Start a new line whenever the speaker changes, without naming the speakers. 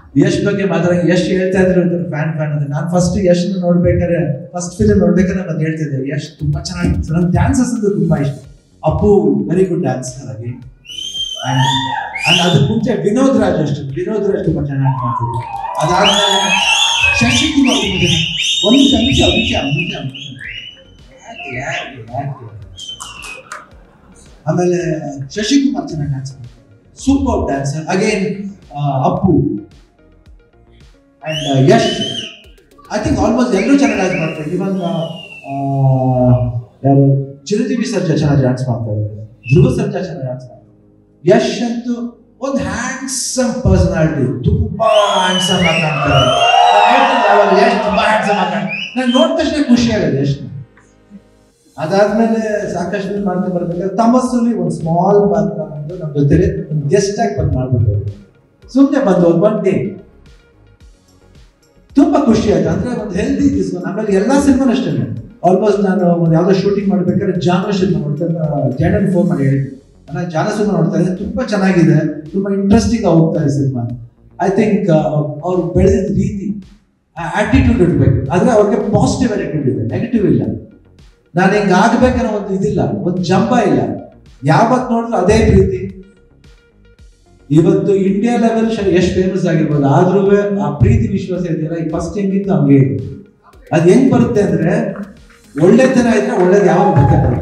ಯಶ್ ಬಗ್ಗೆ ಮಾತ್ರ ಯಶ್ ಹೇಳ್ತಾ ಇದ್ರು ಫ್ಯಾನ್ ಫ್ಯಾನ್ ಅಂತ ನಾನು ಫಸ್ಟ್ ಯಶ್ ನೋಡ್ಬೇಕಾದ್ರೆ ಫಸ್ಟ್ ಫಿಲ್ಮ್ ನೋಡ್ಬೇಕಾದ್ರೆ ನಾನು ಹೇಳ್ತಿದ್ದೆ ಯಶ್ ತುಂಬಾ ಚೆನ್ನಾಗಿ ನನ್ ಡ್ಯಾನ್ಸಸ್ ಅಂದ್ರೆ ತುಂಬಾ ಇಷ್ಟ ಅಪ್ಪು ವೆರಿ ಗುಡ್ ಡ್ಯಾನ್ಸರ್ ಆಗಿ ಅಂಡ್ ಅದಕ್ಕೆ ಮುಂಚೆ ವಿನೋದ್ ರಾಜ್ ಅಷ್ಟು ವಿನೋದ್ ರಾಜ್ ತುಂಬಾ ಚೆನ್ನಾಗಿ ಮಾಡ್ತಿದ್ರು ಅದಾದ್ಮೇಲೆ ಶಶಿಕುಮಾರ್ ತುಂಬಾ ಚೆನ್ನಾಗಿ ಒಂದು ನಿಮಿಷ ನಿಮಿಷ ನಿಮಿಷ ನಿಮಿಷ ಯಾಕೆ ಯಾಕೆ ಯಾಕೆ ಆಮೇಲೆ ಶಶಿಕುಮಾರ್ ಚೆನ್ನಾಗಿ dance super dancer again Appu and Yash I think almost ಎಲ್ಲರೂ ಚೆನ್ನಾಗಿ ಡ್ಯಾನ್ಸ್ ಮಾಡ್ತಾರೆ ಇವನ್ ಯಾರು ಚಿರಂಜೀವಿ ಸರ್ಜಾ ಚೆನ್ನಾಗಿ ಡ್ಯಾನ್ಸ್ ಮಾಡ್ತಾ ಇದ್ದಾರೆ ಧ್ರುವ ಸರ್ಜಾ ಚೆನ್ನಾಗಿ ಡ್ಯಾನ್ಸ್ ಮಾಡ್ತಾರೆ ಯಶ್ ಅಂತೂ ಒಂದು ಹ್ಯಾಂಡ್ಸಮ್ ಪರ್ಸನಾಲಿಟಿ ತುಂಬಾ ಹ್ಯಾಂಡ್ಸಮ್ ಆಗಿ ಕಾಣ್ತಾರೆ ಅವಾಗ ಯಶ್ ತುಂಬಾ ಹ್ಯಾಂಡ್ಸಮ್ ಆಗಿ ನಾನು ನೋಡಿದ ತಕ್ಷಣ ಖುಷಿ ಆಗುತ್ತೆ ಯಶ್ ಅದಾದ್ಮೇಲೆ ಸಾಕಷ್ಟು ಮಾಡ್ಕೊಂಡು ಬರ್ಬೇಕಾದ್ರೆ ತಮಸ್ಸಲ್ಲಿ ಒಂದು ಸ್ಮಾಲ್ ಪಾತ್ರ ಒಂದು ನಮ್ಮ ಜೊತೆ ಗೆಸ್ಟ್ ಆಗಿ ಬಂದು ಮಾಡ್ಬಿಟ್ಟು ಸುಮ್ಮನೆ ಬಂದು ಒಂದು ಒನ್ ಡೇ ತುಂಬಾ ಖುಷಿ ಆಯ್ತು ಅಂದ್ರೆ ಒಂದು ಹೆಲ್ದಿ ದಿಸ್ ಆಮೇಲೆ ಎಲ್ಲಾ ಸಿನಿಮಾನು ಅಷ್ಟೇ ಆಲ್ಮೋಸ್ಟ್ ನಾನು ಒಂದು ಯಾವ್ದೋ ಶೂಟಿಂಗ್ ಮಾಡ್ಬೇಕಾದ್ರೆ ಜಾನೋ ಸಿನಿಮಾ ನೋಡ್ತಾ ಜಾನನ್ ಫೋನ್ ಮಾಡಿ ಹೇಳಿದ್ದೆ ನಾನು ಜಾನೋ ಸಿನಿಮಾ ನೋಡ್ತಾ ಇದ್ದೆ ತುಂಬಾ ಚೆನ್ನಾಗಿದೆ ತುಂಬಾ ಇಂಟ್ರೆಸ್ಟಿಂಗ್ ಆಗಿ ಹೋಗ್ತಾ ಇದೆ ಸಿನಿಮಾ ಐ ಥಿಂಕ್ ಅವ್ರು ಬೆಳೆದಿದ್ದ ರೀತಿ ಆಟಿಟ್ಯೂಡ್ ಇರ್ಬೇಕು ಆದ್ರೆ ಅವ್ರಿಗೆ ಪಾಸಿಟಿವ್ ಆಟಿಟ್ಯೂಡ್ ಇದೆ ನೆಗೆಟಿವ್ ಇಲ್ಲ ನಾನು ಹಿಂಗ ಆಗ್ಬೇಕನ್ನೋ ಒಂದು ಇದಿಲ್ಲ ಒಂದು ಜಂಬ ಇಲ್ಲ ಯಾವತ್ ನೋಡಿದ್ರು ಅದೇ ಪ್ರೀತಿ ಇವತ್ತು ಇಂಡಿಯಾ ಲೆವೆಲ್ ಎಷ್ಟು ಫೇಮಸ್ ಆಗಿರ್ಬೋದು ಆದ್ರೂ ಆ ಪ್ರೀತಿ ವಿಶ್ವಾಸ ಇದೆಯಲ್ಲ ಈ ಫಸ್ಟ್ ಹೆಂಗಿತ್ತು ಹಂಗೆ ಇದೆ ಅದ್ ಹೆಂಗ್ ಬರುತ್ತೆ ಅಂದ್ರೆ ಒಳ್ಳೆತನ ಇದ್ರೆ ಒಳ್ಳೇದು ಯಾವಾಗ ಬೇಕಾದ್ರೆ